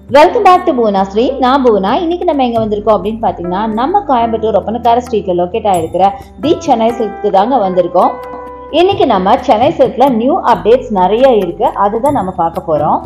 welcome back to புவனாஸ்ரீ நான் புவனா இன்னைக்கு நம்ம எங்க வந்திருக்கோம் அப்படின்னு பாத்தீங்கன்னா நம்ம கோயம்புத்தூர் ஒப்பனக்கார ஸ்ட்ரீட்ல லொக்கேட் ஆயிருக்கிற தி சென்னை சில்க்கு தாங்க வந்திருக்கோம் இன்னைக்கு நம்ம சென்னை சில்க்ல நியூ அப்டேட்ஸ் நிறைய இருக்கு அதுதான் நம்ம பார்க்க போறோம்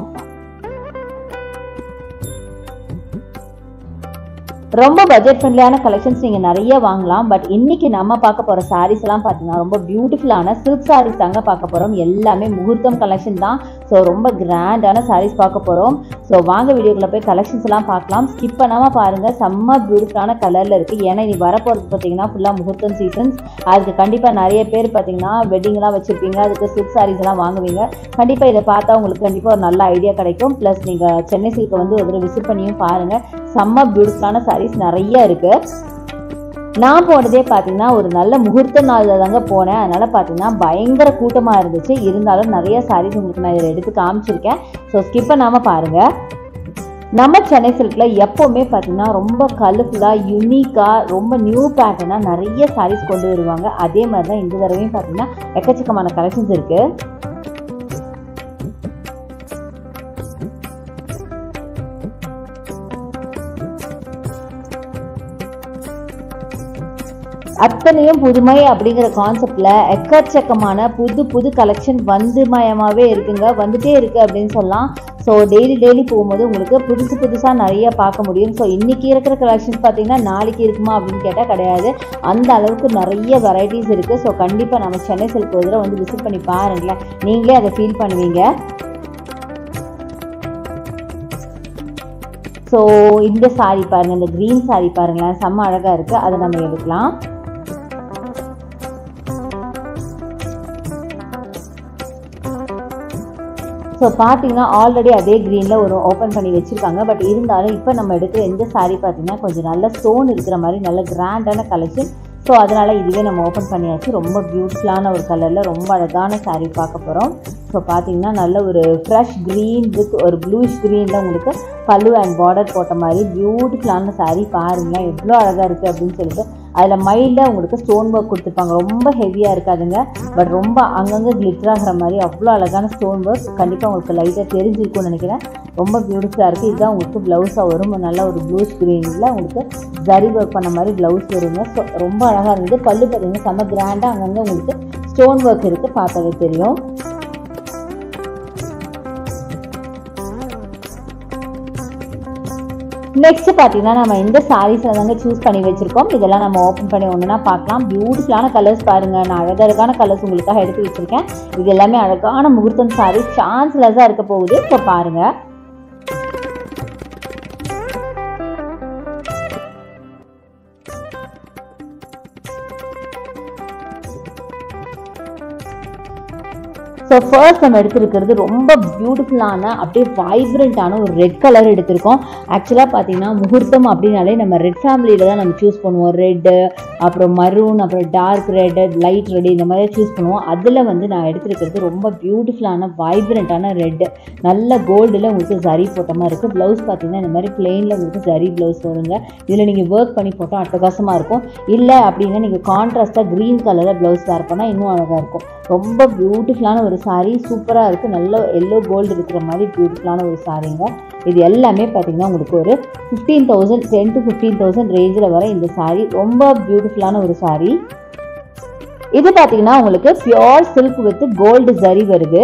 ரொம்ப பட்ஜெட் ஃப்ரெண்ட்லியான கலெக்ஷன்ஸ் நீங்கள் நிறைய வாங்கலாம் பட் இன்னைக்கு நம்ம பார்க்க போகிற சாரீஸ் எல்லாம் பார்த்தீங்கன்னா ரொம்ப பியூட்டிஃபுல்லான சில்க் சாரீஸ் தாங்க பார்க்க போகிறோம் எல்லாமே முகூர்த்தம் கலெக்ஷன் தான் ஸோ ரொம்ப கிராண்டான சாரீஸ் பார்க்க போகிறோம் ஸோ வாங்க வீடியோக்குள்ள போய் கலெக்ஷன்ஸ் எல்லாம் பார்க்கலாம் ஸ்கிப் பண்ணாமல் பாருங்கள் செம்ம பியூட்டிஃபுல்லான கலரில் இருக்குது ஏன்னா இது வரப்போகிறது பார்த்தீங்கன்னா ஃபுல்லாக முகூர்த்தம் சீசன்ஸ் அதுக்கு கண்டிப்பாக நிறைய பேர் பார்த்தீங்கன்னா வெட்டிங்லாம் வச்சுருப்பீங்க அதுக்கு சில்க் சாரீஸ் எல்லாம் வாங்குவீங்க கண்டிப்பாக இதை பார்த்தா உங்களுக்கு கண்டிப்பாக ஒரு நல்ல ஐடியா கிடைக்கும் ப்ளஸ் நீங்கள் சென்னை சில்க்கை வந்து ஒரு தடவை விசிட் பண்ணியும் பாருங்கள் செம்ம பியூட்டிஃபுல்லான சாரீஸ் நிறைய இருக்கு நான் போனதே பார்த்தீங்கன்னா ஒரு நல்ல முகூர்த்த நாளில் தாங்க போனேன் அதனால பார்த்தீங்கன்னா பயங்கர கூட்டமாக இருந்துச்சு இருந்தாலும் நிறைய சாரீஸ் உங்களுக்கு நான் இதில் எடுத்து காமிச்சிருக்கேன் ஸோ ஸ்கிப் பண்ணாமல் பாருங்க நம்ம சென்னை சில்கில் எப்போவுமே பார்த்தீங்கன்னா ரொம்ப கலர்ஃபுல்லாக யூனிக்காக ரொம்ப நியூ பேட்டர்னாக நிறைய சாரீஸ் கொண்டு வருவாங்க அதே மாதிரி தான் இந்த தடவையும் பார்த்தீங்கன்னா எக்கச்சக்கமான கலெக்ஷன்ஸ் இருக்குது அத்தனையும் புதுமை அப்படிங்கிற கான்செப்ட்ல எக்கச்சக்கமான புது புது கலெக்ஷன் வந்து மயமாவே இருக்குங்க வந்துட்டே இருக்கு அப்படின்னு சொல்லலாம் ஸோ டெய்லி டெய்லி போகும்போது உங்களுக்கு புதுசு புதுசாக நிறைய பார்க்க முடியும் ஸோ இன்னைக்கு இருக்கிற கலெக்ஷன்ஸ் பார்த்தீங்கன்னா நாளைக்கு இருக்குமா அப்படின்னு கேட்டால் கிடையாது அந்த அளவுக்கு நிறைய வெரைட்டிஸ் இருக்குது ஸோ கண்டிப்பாக நம்ம சென்னை சில்க் ஒரு தடவை வந்து விசிட் பண்ணி பாருங்களேன் நீங்களே அதை ஃபீல் பண்ணுவீங்க ஸோ இந்த சாரி பாருங்க இந்த க்ரீன் சாரி பாருங்களேன் செம்ம அழகாக இருக்குது அதை நம்ம எடுக்கலாம் ஸோ பார்த்தீங்கன்னா ஆல்ரெடி அதே க்ரீனில் ஒரு ஓப்பன் பண்ணி வச்சுருக்காங்க பட் இருந்தாலும் இப்போ நம்ம எடுக்கிற எந்த சாரீ பார்த்தீங்கன்னா கொஞ்சம் நல்ல ஸ்டோன் இருக்கிற மாதிரி நல்ல கிராண்டான கலெக்ஷன் ஸோ அதனால் இதுவே நம்ம ஓப்பன் பண்ணியாச்சு ரொம்ப பியூட்டிஃபுல்லான ஒரு கலரில் ரொம்ப அழகான சாரீ பார்க்க போகிறோம் ஸோ பார்த்தீங்கன்னா நல்ல ஒரு ஃப்ரெஷ் க்ரீன் வித் ஒரு ப்ளூஷ் க்ரீனில் உங்களுக்கு பல்லு அண்ட் பார்டர் போட்ட மாதிரி பியூட்டிஃபுல்லான சாரீ பாருங்களேன் எவ்வளோ அழகாக இருக்குது அப்படின்னு சொல்லிட்டு அதில் மைல்டாக உங்களுக்கு ஸ்டோன் ஒர்க் கொடுத்துருப்பாங்க ரொம்ப ஹெவியாக இருக்காதுங்க பட் ரொம்ப அங்கங்கே கிளிட்டர் ஆகிற மாதிரி அவ்வளோ அழகான ஸ்டோன் ஒர்க் கண்டிப்பாக உங்களுக்கு லைட்டாக தெரிஞ்சிருக்கும்னு நினைக்கிறேன் ரொம்ப பியூட்டிஃபுல்லாக இருக்குது இதுதான் உங்களுக்கு ப்ளவுஸாக வரும் நல்ல ஒரு ப்ளூஸ் க்ரீனில் உங்களுக்கு ஜரி ஒர்க் பண்ண மாதிரி ப்ளவுஸ் வருங்க ஸோ ரொம்ப அழகாக இருந்தது பல்லு பார்த்தீங்கன்னா செம்ம கிராண்டாக அங்கங்கே உங்களுக்கு ஸ்டோன் ஒர்க் இருக்குது பார்த்தாவே தெரியும் நெக்ஸ்ட் பார்த்தீங்கன்னா நம்ம இந்த சாரீஸில் தாங்க சூஸ் பண்ணி வச்சிருக்கோம் இதெல்லாம் நம்ம ஓப்பன் பண்ணி ஒன்றுனா பார்க்கலாம் பியூட்டிஃபுல்லான கலர்ஸ் பாருங்க நான் அழகழகான கலர்ஸ் உங்களுக்காக எடுத்து வச்சிருக்கேன் இது எல்லாமே அழகான முகூர்த்தம் சாரீஸ் சான்ஸ்லெஸ்ஸாக இருக்க போகுது இப்போ பாருங்க ஸோ ஃபர்ஸ்ட் நம்ம எடுத்திருக்கிறது ரொம்ப பியூட்டிஃபுல்லான அப்படியே வைப்ரண்ட்டான ஒரு ரெட் கலர் எடுத்திருக்கோம் ஆக்சுவலாக பார்த்தீங்கன்னா முகூர்த்தம் அப்படின்னாலே நம்ம ரெட் ஃபேமிலியில் தான் நம்ம சூஸ் பண்ணுவோம் ரெட்டு அப்புறம் மரூன் அப்புறம் டார்க் ரெட்டு லைட் ரெட் இந்த மாதிரி சூஸ் பண்ணுவோம் அதில் வந்து நான் எடுத்திருக்கிறது ரொம்ப பியூட்டிஃபுல்லான வைப்ரண்ட்டான ரெட்டு நல்ல கோல்டில் உங்களுக்கு ஜரி போட்ட மாதிரி இருக்குது ப்ளவுஸ் பார்த்தீங்கன்னா இந்த மாதிரி பிளெயினில் உங்களுக்கு ஜரி ப்ளவுஸ் வருங்க இதில் நீங்கள் ஒர்க் பண்ணி போட்டால் அட்டகாசமாக இருக்கும் இல்லை அப்படின்னா நீங்கள் கான்ட்ராஸ்ட்டாக க்ரீன் கலரில் ப்ளவுஸ் வேர் பண்ணால் இன்னும் அழகாக இருக்கும் ரொம்ப பியூட்டிஃபுல்லான ஒரு சாரீ சூப்பராக இருக்குது நல்ல எல்லோ கோல்டு இருக்கிற மாதிரி பியூட்டிஃபுல்லான ஒரு சாரீங்க இது எல்லாமே பார்த்தீங்கன்னா உங்களுக்கு ஒரு fifteen thousand ten to fifteen thousand ரேஞ்சில் வர இந்த சாரீ ரொம்ப பியூட்டிஃபுல்லான ஒரு சாரீ இது பார்த்தீங்கன்னா உங்களுக்கு pure silk with gold zari வருது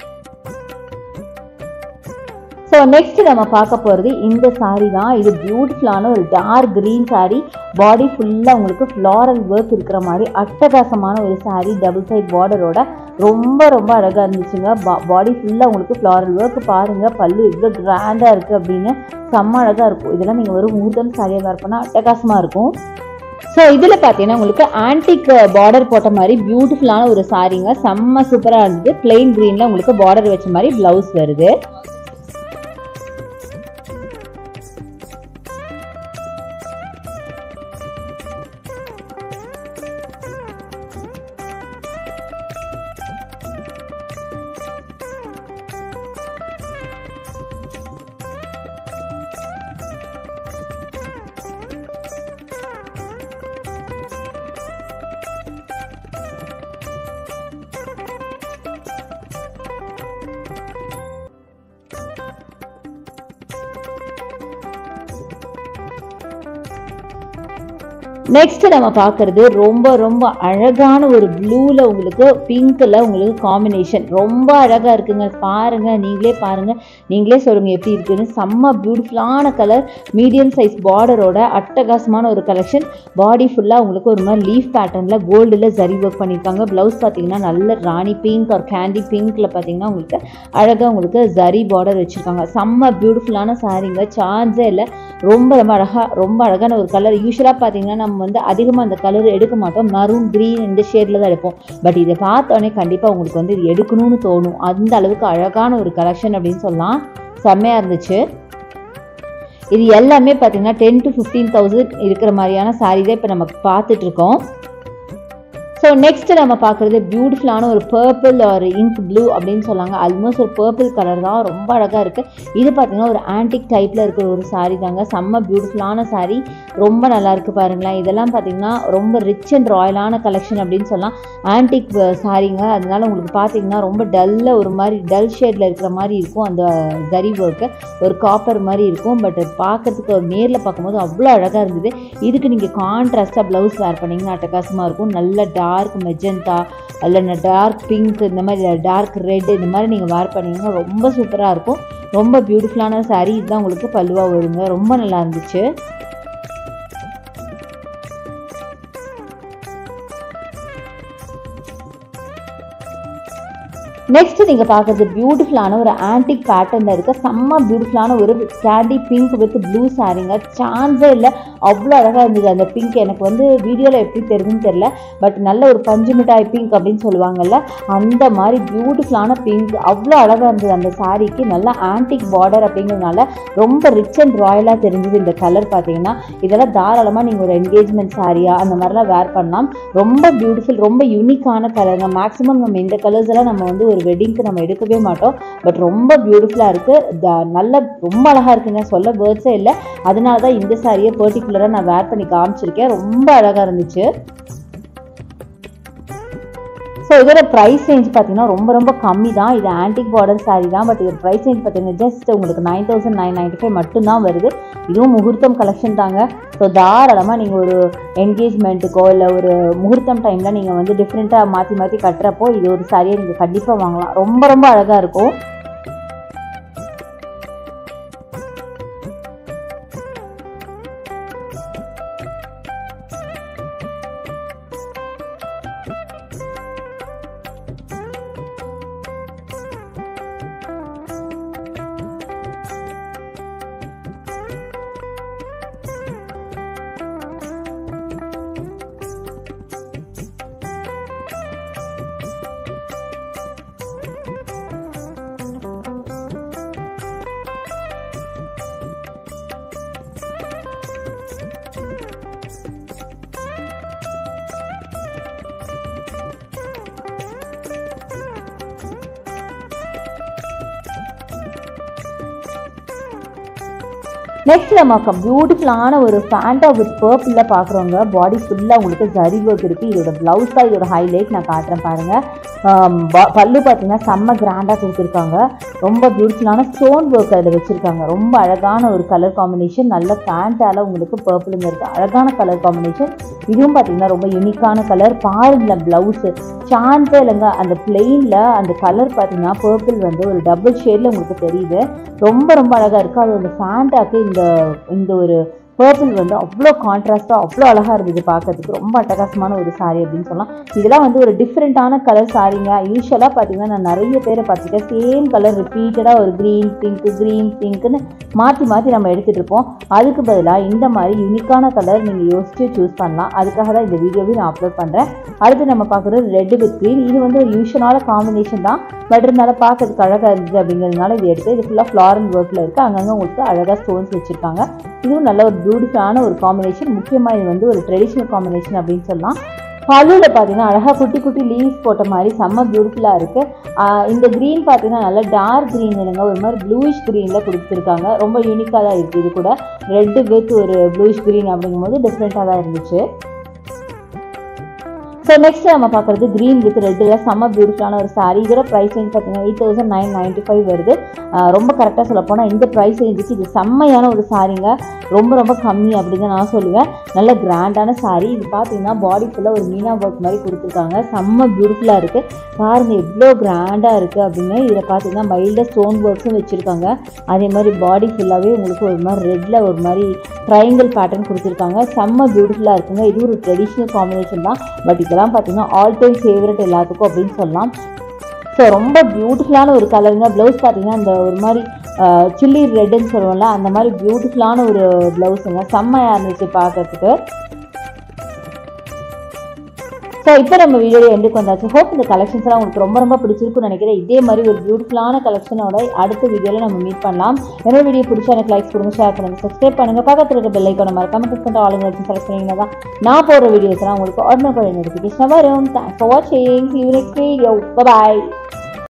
ஸோ நெக்ஸ்ட் நம்ம பார்க்க போகிறது இந்த சாரீ தான் இது பியூட்டிஃபுல்லான ஒரு டார்க் க்ரீன் சாரீ பாடி ஃபுல்லாக உங்களுக்கு ஃப்ளாரல் ஒர்க் இருக்கிற மாதிரி அட்டகாசமான ஒரு சாரீ டபுள் சைட் பார்டரோட ரொம்ப ரொம்ப அழகாக இருந்துச்சுங்க பா பாடி ஃபுல்லாக உங்களுக்கு ஃப்ளாரல் ஒர்க் பாருங்கள் பல்லு இவ்வளோ கிராண்டாக இருக்குது அப்படின்னு செம்ம அழகாக இருக்கும் இதெல்லாம் நீங்கள் ஒரு முகூர்த்தம் சாரியாக வேர் பண்ணால் அட்டகாசமாக இருக்கும் ஸோ இதில் பார்த்தீங்கன்னா உங்களுக்கு ஆன்டிக் பார்டர் போட்ட மாதிரி பியூட்டிஃபுல்லான ஒரு சாரீங்க செம்ம சூப்பராக இருந்தது பிளெயின் க்ரீனில் உங்களுக்கு பார்டர் வச்ச மாதிரி ப்ளவுஸ் வருது நெக்ஸ்ட் நம்ம பார்க்கறது ரொம்ப ரொம்ப அழகான ஒரு ப்ளூவில் உங்களுக்கு பிங்க்கில் உங்களுக்கு காம்பினேஷன் ரொம்ப அழகாக இருக்குங்க பாருங்க நீங்களே பாருங்க நீங்களே சொல்லுங்க எப்படி இருக்குன்னு செம்ம பியூட்டிஃபுல்லான கலர் மீடியம் சைஸ் பார்டரோட அட்டகாசமான ஒரு கலெக்ஷன் பாடி ஃபுல்லாக உங்களுக்கு ஒரு மாதிரி லீஃப் பேட்டர்னில் கோல்டில் ஜரி ஒர்க் பண்ணியிருக்காங்க ப்ளவுஸ் பார்த்தீங்கன்னா நல்ல ராணி பிங்க் ஒரு கேண்டி பிங்க்கில் பார்த்தீங்கன்னா உங்களுக்கு அழகாக உங்களுக்கு ஜரி பார்டர் வச்சுருக்காங்க செம்ம பியூட்டிஃபுல்லான சாரீங்க சார்ஜே இல்லை ரொம்ப ரொம்ப அழகாக ரொம்ப அழகான ஒரு கலர் யூஸ்வலாக பார்த்தீங்கன்னா நம்ம வந்து அதிகமாக அந்த கலர் எடுக்க மாட்டோம் மரூன் க்ரீன் இந்த ஷேடில் தான் எடுப்போம் பட் இதை பார்த்தோன்னே கண்டிப்பாக உங்களுக்கு வந்து இது எடுக்கணும்னு தோணும் அந்த அளவுக்கு அழகான ஒரு கலெக்ஷன் அப்படின்னு சொல்லலாம் செம்மையாக இருந்துச்சு இது எல்லாமே பார்த்தீங்கன்னா டென் டு ஃபிஃப்டீன் தௌசண்ட் இருக்கிற மாதிரியான சாரீ தான் இப்போ நம்ம பார்த்துட்டு இருக்கோம் ஸோ நெக்ஸ்ட் நம்ம பார்க்குறது பியூட்டிஃபுல்லான ஒரு பர்பிள் ஒரு இங்க் ப்ளூ அப்படின்னு சொல்லாங்க ஆல்மோஸ்ட் ஒரு பர்பிள் கலர் தான் ரொம்ப அழகாக இருக்குது இது பார்த்தீங்கன்னா ஒரு ஆன்டிக் டைப்பில் இருக்கிற ஒரு saree தாங்க செம்ம பியூட்டிஃபுல்லான saree ரொம்ப நல்லா இருக்கு பாருங்களேன் இதெல்லாம் பார்த்தீங்கன்னா ரொம்ப ரிச் அண்ட் ராயலான கலெக்ஷன் அப்படின்னு சொல்லலாம் ஆன்டிக் சாரீங்க அதனால உங்களுக்கு பார்த்தீங்கன்னா ரொம்ப டல்ல ஒரு மாதிரி டல் ஷேடில் இருக்கிற மாதிரி இருக்கும் அந்த ஜரி ஒர்க்கு ஒரு காப்பர் மாதிரி இருக்கும் பட் பார்க்கறதுக்கு நேரில் பார்க்கும்போது அவ்வளோ அழகாக இருந்தது இதுக்கு நீங்கள் கான்ட்ராஸ்ட்டாக ப்ளவுஸ் வேர் பண்ணிங்கன்னா அட்டகாசமாக இருக்கும் நல்ல டார்க் மெஜந்தா இல்லைன்னா டார்க் பிங்க் இந்த மாதிரி டார்க் ரெட் இந்த மாதிரி நீங்கள் வேர் பண்ணிங்கன்னா ரொம்ப சூப்பராக இருக்கும் ரொம்ப பியூட்டிஃபுல்லான saree இதுதான் உங்களுக்கு பல்லுவாக வருங்க ரொம்ப நல்லா இருந்துச்சு நெக்ஸ்ட் நீங்கள் பார்க்குறது பியூட்டிஃபுல்லான ஒரு ஆன்டிக் பேட்டர்னில் இருக்க செம்ம பியூட்டிஃபுல்லான ஒரு கேண்டி பிங்க் வித் ப்ளூ சாரீங்க சான்ஸே இல்லை அவ்வளோ அழகாக இருந்தது அந்த பிங்க் எனக்கு வந்து வீடியோவில் எப்படி தெரியுதுன்னு தெரில பட் நல்ல ஒரு பஞ்சு மிட்டாய் பிங்க் அப்படின்னு சொல்லுவாங்கல்ல அந்த மாதிரி பியூட்டிஃபுல்லான பிங்க் அவ்வளோ அழகாக இருந்தது அந்த சாரீக்கு நல்ல ஆன்டிக் பார்டர் அப்படிங்கிறதுனால ரொம்ப ரிச் அண்ட் ராயலாக தெரிஞ்சது இந்த கலர் பார்த்தீங்கன்னா இதெல்லாம் தாராளமாக நீங்கள் ஒரு என்கேஜ்மெண்ட் சாரியா அந்த மாதிரிலாம் வேர் பண்ணலாம் ரொம்ப பியூட்டிஃபுல் ரொம்ப யூனிக்கான கலருங்க மேக்ஸிமம் நம்ம இந்த கலர்ஸ் எல்லாம் நம்ம வந்து ஒரு வெட்டிங்க்கு நம்ம எடுக்கவே மாட்டோம் பட் ரொம்ப பியூட்டிஃபுல்லாக இருக்குது நல்ல ரொம்ப அழகாக இருக்குங்க சொல்ல வேர்ட்ஸே இல்லை அதனால தான் இந்த சாரியை பர்டிகுலராக நான் வேர் பண்ணி காமிச்சிருக்கேன் ரொம்ப அழகாக இருந்துச்சு ஸோ இதோட ப்ரைஸ் ரேஞ்ச் பார்த்தீங்கன்னா ரொம்ப ரொம்ப கம்மி தான் இது ஆன்டிக் பார்டர் saree தான் பட் இதோட ப்ரைஸ் ரேஞ்ச் பார்த்தீங்கன்னா ஜஸ்ட் உங்களுக்கு nine thousand nine ninety five மட்டும்தான் வருது இதுவும் முகூர்த்தம் கலெக்ஷன் தாங்க ஸோ தாராளமாக நீங்கள் ஒரு என்கேஜ்மெண்ட்டுக்கோ இல்லை ஒரு முகூர்த்தம் டைமில் நீங்கள் வந்து டிஃப்ரெண்ட்டாக மாற்றி மாற்றி கட்டுறப்போ இது ஒரு சாரியை நீங்கள் கண்டிப்பாக வாங்கலாம் ரொம்ப ரொம்ப அழகாக இருக்கும் நெக்ஸ்ட் நமக்கு பியூட்டிஃபுல்லான ஒரு ஃபேண்டா வித் பர்பிளில் பார்க்குறவங்க பாடி ஃபுல்லாக உங்களுக்கு ஜரி ஒர்க் இருக்குது இதோட ப்ளவுஸ் தான் இதோட ஹைலைட் நான் காட்டுறேன் பாருங்கள் ஆம், ப- பல்லு பார்த்தீங்கன்னா செம்ம கிராண்டாக கொடுத்துருக்காங்க ரொம்ப பியூட்டிஃபுல்லான ஸ்டோன் ஒர்க் அதில் வச்சுருக்காங்க ரொம்ப அழகான ஒரு கலர் காம்பினேஷன் நல்ல ஃபேண்டால உங்களுக்கு பர்பிளுங்க இருக்குது அழகான கலர் காம்பினேஷன் இதுவும் பார்த்தீங்கன்னா ரொம்ப யூனிக்கான கலர் பாருங்களேன் ப்ளவுஸு சான்ஸே இல்லைங்க அந்த பிளெயினில் அந்த கலர் பார்த்தீங்கன்னா பர்பிள் வந்து ஒரு டபுள் ஷேடில் உங்களுக்கு தெரியுது ரொம்ப ரொம்ப அழகாக இருக்குது அது அந்த ஃபேண்டாக்கு இந்த இந்த ஒரு பர்பிள் வந்து அவ்வளோ கான்ட்ராஸ்ட்டாக அவ்வளோ அழகாக இருந்தது பார்க்கறதுக்கு ரொம்ப அட்டகாசமான ஒரு saree அப்படின்னு சொல்லலாம் இதெல்லாம் வந்து ஒரு டிஃப்ரெண்ட்டான கலர் சாரீங்க யூஸ்வலாக பார்த்தீங்கன்னா நான் நிறைய பேரை பார்த்துருக்கேன் சேம் கலர் ரிப்பீட்டடாக ஒரு க்ரீன் பிங்க் க்ரீன் பிங்க்னு மாற்றி மாற்றி நம்ம எடுத்துகிட்டு இருப்போம் அதுக்கு பதிலாக இந்த மாதிரி யூனிக்கான கலர் நீங்கள் யோசிச்சு சூஸ் பண்ணலாம் அதுக்காக தான் இந்த வீடியோவையும் நான் அப்லோட் பண்ணுறேன் அடுத்து நம்ம பார்க்குறது ரெட் வித் க்ரீன் இது வந்து ஒரு யூஷுவலான காம்பினேஷன் தான் பட் இருந்தாலும் பார்க்கறதுக்கு அழகாக இருந்துச்சு அப்படிங்கிறதுனால இது எடுத்து இது ஃபுல்லாக ஃப்ளாரல் ஒர்க்கில் இருக்குது அங்கங்கே உங்களுக்கு அழகாக ஸ்டோன்ஸ் வச்சுருக்காங்க இதுவும் நல்ல ஒரு பியூட்டிஃபுல்லான ஒரு காம்பினேஷன் முக்கியமாக இது வந்து ஒரு ட்ரெடிஷ்னல் காம்பினேஷன் அப்படின்னு சொல்லலாம் பல்லுவில் பார்த்தீங்கன்னா அழகாக குட்டி குட்டி லீவ்ஸ் போட்ட மாதிரி செம்ம பியூட்டிஃபுல்லாக இருக்குது இந்த க்ரீன் பார்த்தீங்கன்னா நல்லா டார்க் க்ரீன் இல்லைங்க ஒரு மாதிரி ப்ளூயிஷ் க்ரீனில் கொடுத்துருக்காங்க ரொம்ப யூனிக்காக தான் இருக்குது இது கூட ரெட்டு வித் ஒரு ப்ளூயிஷ் க்ரீன் அப்படிங்கும்போது டிஃப்ரெண்ட்டாக தான் இருந்துச்சு ஸோ நெக்ஸ்ட் நம்ம பார்க்குறது க்ரீன் வித் ரெட்டில் செம்ம பியூட்டிஃபுல்லான ஒரு saree இதோட ப்ரைஸ் ரேஞ்ச் பார்த்தீங்கன்னா eight thousand nine ninety five வருது ஆஹ் ரொம்ப கரெக்டாக சொல்ல போனால் இந்த ப்ரைஸ் ரேஞ்சுக்கு இது செம்மையான ஒரு சாரீங்க ரொம்ப ரொம்ப கம்மி அப்படின்னு தான் நான் சொல்லுவேன் நல்ல கிராண்டான saree இது பார்த்தீங்கன்னா பாடி ஃபுல்லாக ஒரு மீனா ஒர்க் மாதிரி கொடுத்துருக்காங்க செம்ம பியூட்டிஃபுல்லாக இருக்குது பாருங்க எவ்வளோ கிராண்டாக இருக்குது அப்படின்னு இதில் பார்த்தீங்கன்னா மைல்டாக ஸ்டோன் ஒர்க்ஸும் வச்சுருக்காங்க அதே மாதிரி பாடி ஃபுல்லாகவே உங்களுக்கு ஒரு மாதிரி ரெட்டில் ஒரு மாதிரி ட்ரையாங்கிள் பேட்டர்ன் கொடுத்துருக்காங்க செம்ம பியூட்டிஃபுல்லாக இருக்குங்க இது ஒரு ட்ரெடிஷ்னல் காம்பினேஷன் தான் பட் இதெல்லாம் பார்த்தீங்கன்னா ஆல் டைம் ஃபேவரட் எல்லாத்துக்கும் அப்படின்னு சொல்லலாம் ஸோ ரொம்ப பியூட்டிஃபுல்லான ஒரு கலருங்க ப்ளவுஸ் பார்த்தீங்கன்னா அந்த ஒரு மாதிரி சில்லி ரெட்டுன்னு சொல்லுவோம்ல அந்த மாதிரி பியூட்டிஃபுல்லான ஒரு ப்ளவுஸுங்க செம்மையாக இருந்துச்சு பார்க்கறதுக்கு ஸோ இப்போ நம்ம வீடியோ எண்டுக்கு வந்தாச்சு ஹோப் இந்த கலெக்ஷன்ஸ் எல்லாம் உங்களுக்கு ரொம்ப ரொம்ப பிடிச்சிருக்குன்னு நினைக்கிறேன் இதே மாதிரி ஒரு பியூட்டிஃபுல்லான கலெக்ஷனோட அடுத்த வீடியோவில் நம்ம மீட் பண்ணலாம் என்னோட வீடியோ பிடிச்சா எனக்கு லைக்ஸ் கொடுங்க ஷேர் பண்ணுங்க சப்ஸ்கிரைப் பண்ணுங்க பக்கத்தில் இருக்க பெல் ஐக்கான மறக்காம கிளிக் பண்ணிட்டு ஆளுங்க வச்சு செலக்ட் பண்ணிங்கன்னா தான் நான் போடுற வீடியோஸ்லாம் உங்களுக்கு உடனே நோட்டிஃபிகேஷன் வரும் தேங்க்ஸ் ஃபார் வாட்சிங் யூ நெக்ஸ்ட் வீடியோ பாய்